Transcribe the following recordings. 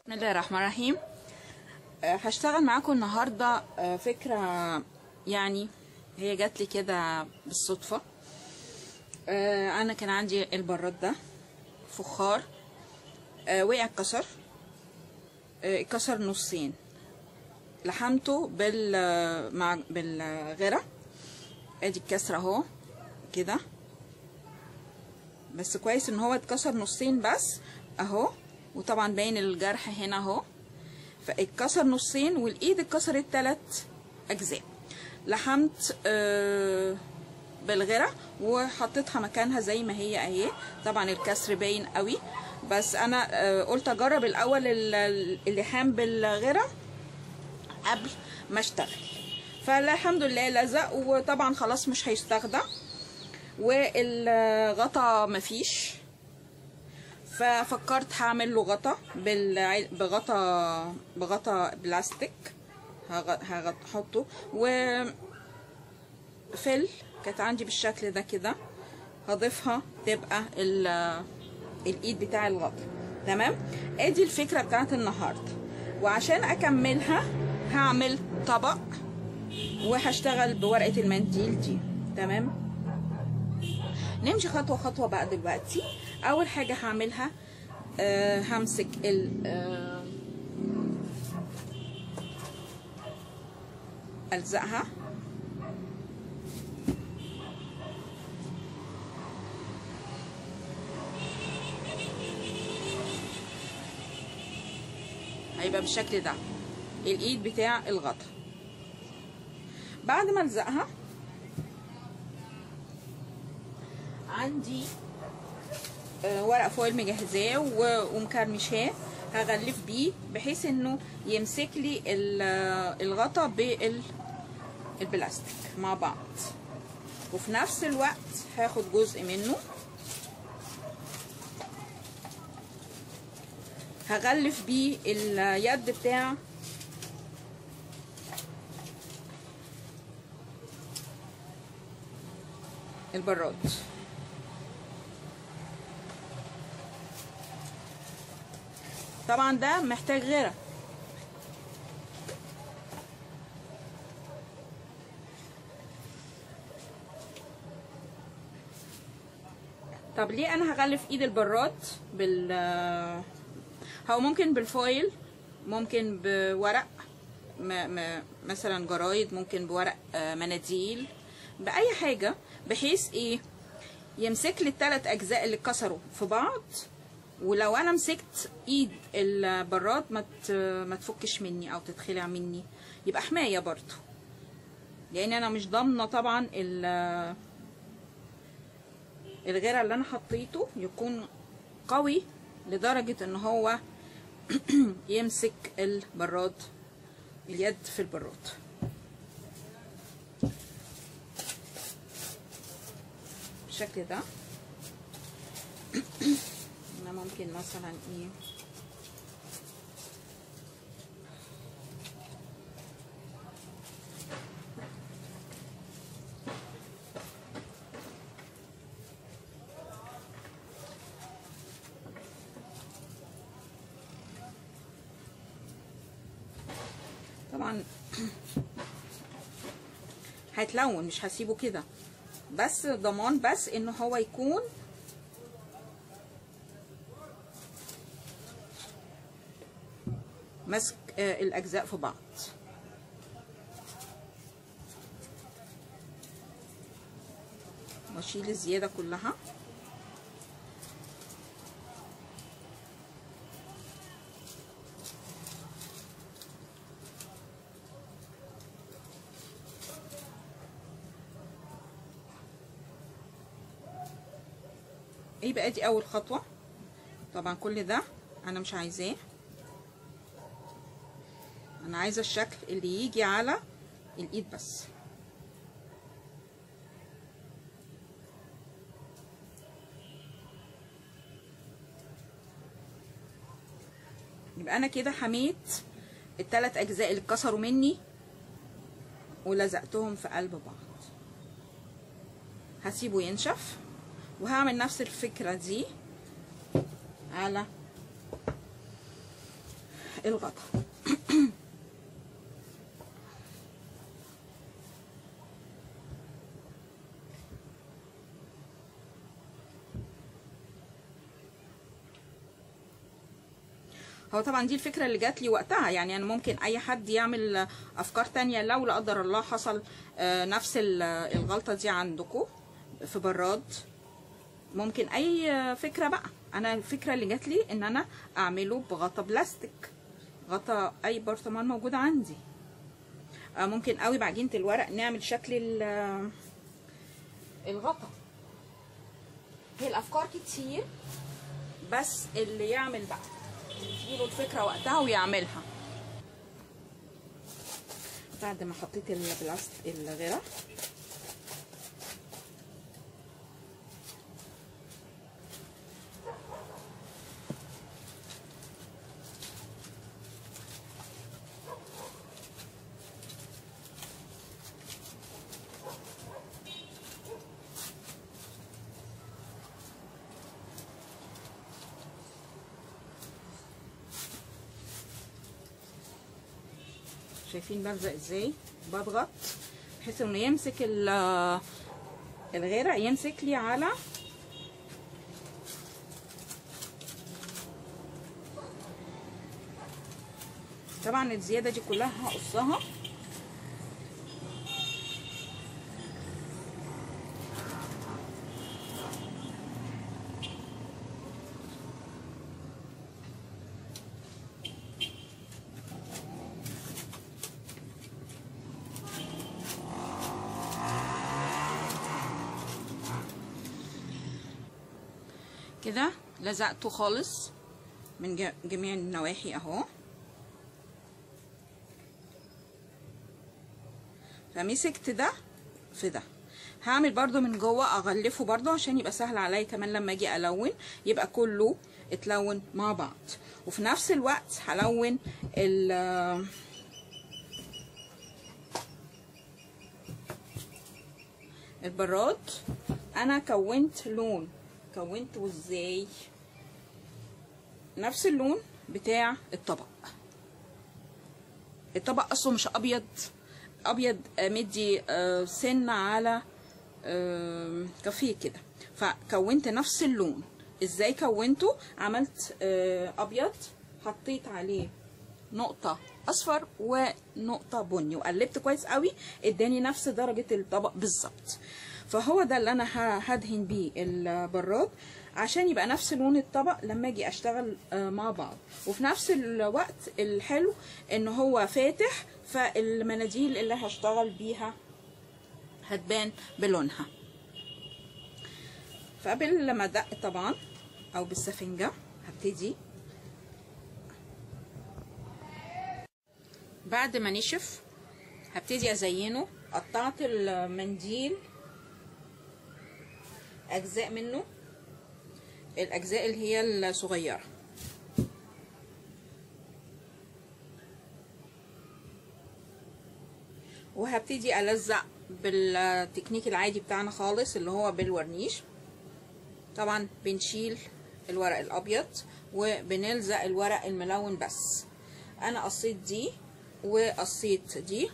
بسم الله الرحمن الرحيم آه، هشتغل معاكم النهارده آه، فكره يعني هي جات لي كده بالصدفه آه، انا كان عندي البراد ده فخار آه، وقع اتكسر آه، اتكسر نصين لحمته بال مع بالغرة ادي الكسر اهو كده بس كويس ان هو اتكسر نصين بس اهو وطبعا باين الجرح هنا اهو فاتكسر نصين والايد اتكسرت تلات اجزاء لحمت آه بالغرة وحطيتها مكانها زي ما هي اهي طبعا الكسر باين قوي بس انا آه قلت اجرب الاول ال- اللحام بالغرة قبل ما اشتغل فالحمد لله لزق وطبعا خلاص مش هيستخدم والغطا مفيش ففكرت هعمل له غطا بالعل... بغطا بغطا بلاستيك هغ- هحطه و فل كانت عندي بالشكل ده كده هضيفها تبقى ال... الايد بتاع الغطا تمام ادي الفكره بتاعت النهارده وعشان اكملها هعمل طبق وهشتغل بورقه المنديل دي تمام نمشي خطوه خطوه بقى دلوقتي اول حاجه هعملها آه همسك ال آه الزقها هيبقى بالشكل ده الايد بتاع الغطا بعد ما الزقها عندي آه، ورق فويل مجهزاه و- ومكرمشاه هغلف بيه بحيث انه يمسك لي ال- آه، الغطا بالبلاستيك مع بعض وفي نفس الوقت هاخد جزء منه هغلف بيه اليد بتاع البراد طبعا ده محتاج غيره طب ليه انا هغلف ايد البراد بال هو ممكن بالفويل ممكن بورق م... م... مثلا جرايد ممكن بورق آه، مناديل باي حاجه بحيث ايه يمسك لي الثلاث اجزاء اللي اتكسروا في بعض ولو انا مسكت ايد البراد ما ت- ما تفكش مني او تتخلع مني يبقى حمايه برضو لان انا مش ضامنه طبعا ال- الغيره اللي انا حطيته يكون قوي لدرجه ان هو يمسك البراد اليد في البراد بالشكل ده انا ممكن مثلا ايه طبعا هيتلون مش هسيبه كده بس ضمان بس ان هو يكون ماسك آه، الاجزاء في بعض واشيل الزياده كلها يبقى دي اول خطوه طبعا كل ده انا مش عايزاه انا عايزه الشكل اللي يجي على الايد بس يبقى انا كده حميت الثلاث اجزاء اللي اتكسروا مني ولزقتهم في قلب بعض هسيبه ينشف وهعمل نفس الفكرة دي على الغطا هو طبعا دي الفكرة اللي جات لي وقتها يعني أنا ممكن أي حد يعمل أفكار تانية لو لا قدر الله حصل آه، نفس ال- الغلطة دي عندكم في براد ممكن أي فكرة بقى أنا الفكرة اللي جات لي إن أنا أعمله بغطا بلاستيك غطا أي برطمان موجود عندي آه، ممكن قوي بعجينة الورق نعمل شكل ال- الغطا هي الأفكار كتير بس اللي يعمل بقى يجيله الفكرة وقتها ويعملها بعد ما حطيت البلاست الغيرة شايفين بلزق ازاي بضغط بحيث انه يمسك ال- الغيرة يمسك لي على طبعا الزيادة دي كلها هقصها كده لزقته خالص من ج- جميع النواحي اهو فمسكت ده في ده هعمل برضو من جوه اغلفه برضو عشان يبقى سهل عليا كمان لما اجي الون يبقى كله اتلون مع بعض وفي نفس الوقت هلون ال البراد انا كونت لون كونته ازاي نفس اللون بتاع الطبق الطبق اصله مش ابيض ابيض آه، مدي آه، سنه على آه، كافيه كده فكونت نفس اللون ازاي كونته عملت آه، ابيض حطيت عليه نقطة أصفر ونقطة بني وقلبت كويس قوي اداني نفس درجة الطبق بالظبط فهو ده اللي أنا ه- هدهن بيه البراد عشان يبقى نفس لون الطبق لما اجي اشتغل آه، مع بعض وفي نفس الوقت الحلو ان هو فاتح فالمناديل اللي هشتغل بيها هتبان بلونها فبالمدق طبعا او بالسفنجة هبتدي بعد ما نشف هبتدي ازينه قطعت المنديل اجزاء منه الاجزاء اللي هي الصغيره وهبتدي الزق بالتكنيك العادي بتاعنا خالص اللي هو بالورنيش طبعا بنشيل الورق الابيض وبنلزق الورق الملون بس انا قصيت دي وقصيت دي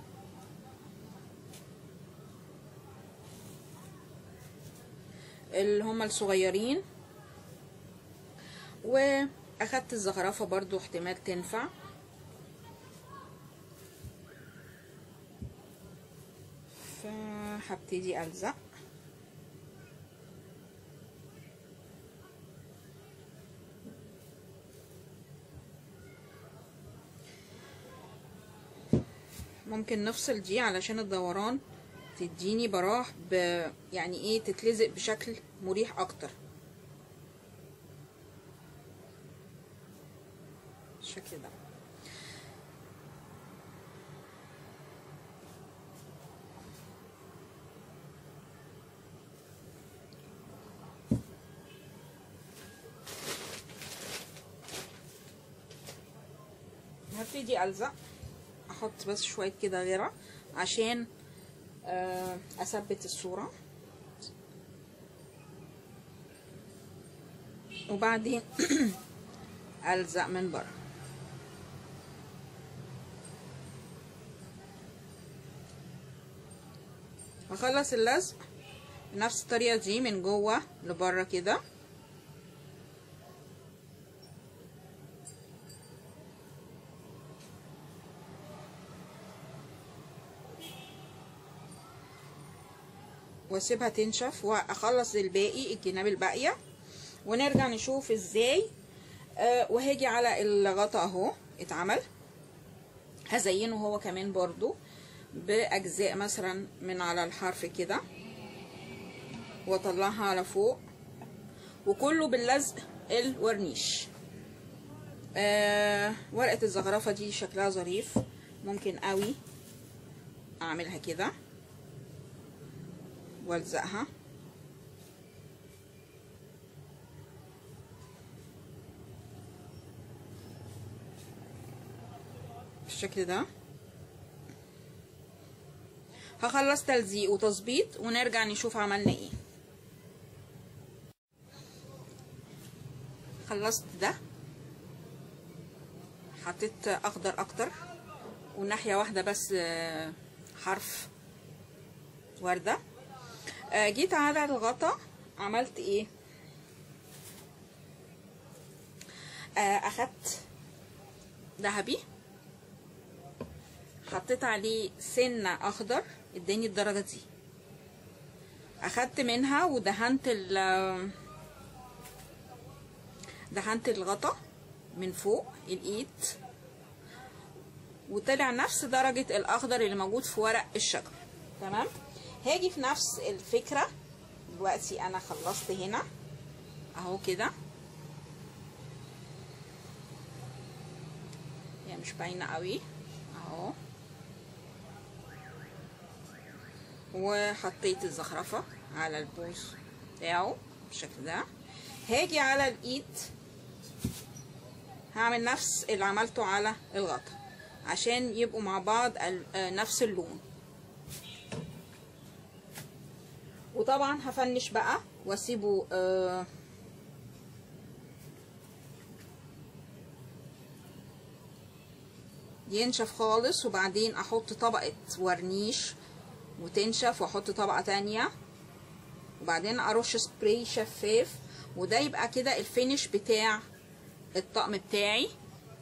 اللي هما الصغيرين واخدت الزخرفه برضو احتمال تنفع فهبتدي الزق ممكن نفصل دي علشان الدوران تديني براح ب يعني ايه تتلزق بشكل مريح اكتر بالشكل ده هبتدي الزق احط بس شويه كده غيره عشان آه، اثبت الصوره وبعدين الزق من بره هخلص اللزق بنفس الطريقة دي من جوه لبره كده واسيبها تنشف واخلص الباقي الجناب الباقيه ونرجع نشوف ازاي آه وهاجي على الغطا اهو اتعمل هزينه هو كمان برضو باجزاء مثلا من على الحرف كده واطلعها على فوق وكله باللزق الورنيش آه ورقه الزخرفه دي شكلها ظريف ممكن قوي اعملها كده والزقها بالشكل ده هخلص تلزيق وتظبيط ونرجع نشوف عملنا ايه خلصت ده حطيت اخضر اكتر وناحيه واحده بس حرف ورده جيت على الغطا عملت ايه اخدت ذهبي حطيت عليه سنة اخضر اداني الدرجة دي اخدت منها ودهنت ال دهنت الغطا من فوق الايد وطلع نفس درجة الاخضر اللي موجود في ورق الشجر تمام هاجي في نفس الفكرة دلوقتي انا خلصت هنا اهو كده هي مش باينة قوي اهو وحطيت الزخرفة على البوز بتاعه بالشكل ده هاجي على الايد هعمل نفس اللي عملته على الغطا عشان يبقوا مع بعض نفس اللون وطبعا هفنش بقى واسيبه آه ينشف خالص وبعدين احط طبقة ورنيش وتنشف واحط طبقة تانية وبعدين ارش سبراي شفاف وده يبقى كده الفينش بتاع الطقم بتاعي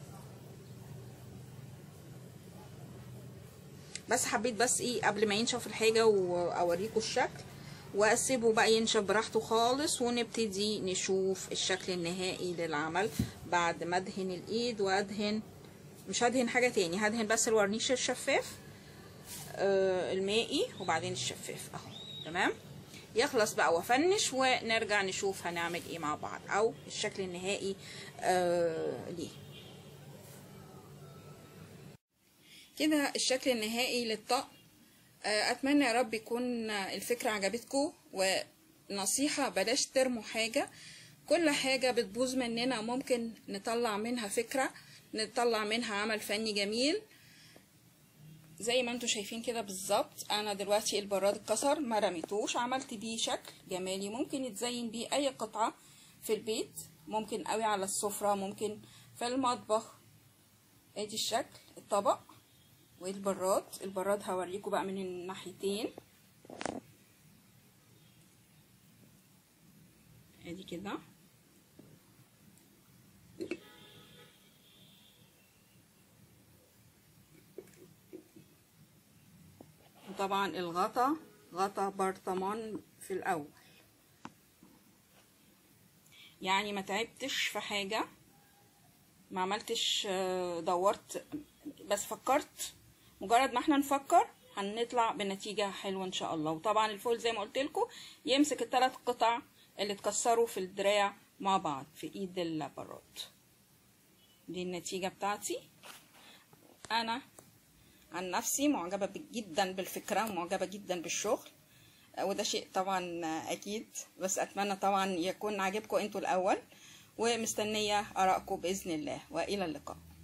بس حبيت بس ايه قبل ما ينشف الحاجة واوريكم الشكل واسيبه بقى ينشف براحته خالص ونبتدي نشوف الشكل النهائي للعمل بعد ما ادهن الايد وادهن مش هدهن حاجة تاني هدهن بس الورنيش الشفاف آه المائي وبعدين الشفاف اهو تمام يخلص بقى وافنش ونرجع نشوف هنعمل ايه مع بعض او الشكل النهائي آه ليه كده الشكل النهائي للطقم اتمنى يا رب يكون الفكره عجبتكم ونصيحه بلاش ترموا حاجه كل حاجه بتبوظ مننا ممكن نطلع منها فكره نطلع منها عمل فني جميل زي ما انتم شايفين كده بالظبط انا دلوقتي البراد اتكسر ما رميتوش عملت بيه شكل جمالي ممكن يتزين بيه اي قطعه في البيت ممكن قوي على السفره ممكن في المطبخ ادي الشكل الطبق والبراد البراد هوريكم بقى من الناحيتين ادي كده وطبعا الغطا غطا برطمان في الاول يعني ما تعبتش في حاجه ما عملتش دورت بس فكرت مجرد ما احنا نفكر هنطلع بنتيجة حلوة ان شاء الله وطبعا الفول زي ما قلت لكم يمسك الثلاث قطع اللي اتكسروا في الدراع مع بعض في ايد البراد دي النتيجة بتاعتي انا عن نفسي معجبة جدا بالفكرة ومعجبة جدا بالشغل وده شيء طبعا اكيد بس اتمنى طبعا يكون عاجبكم انتوا الاول ومستنية ارائكم باذن الله والى اللقاء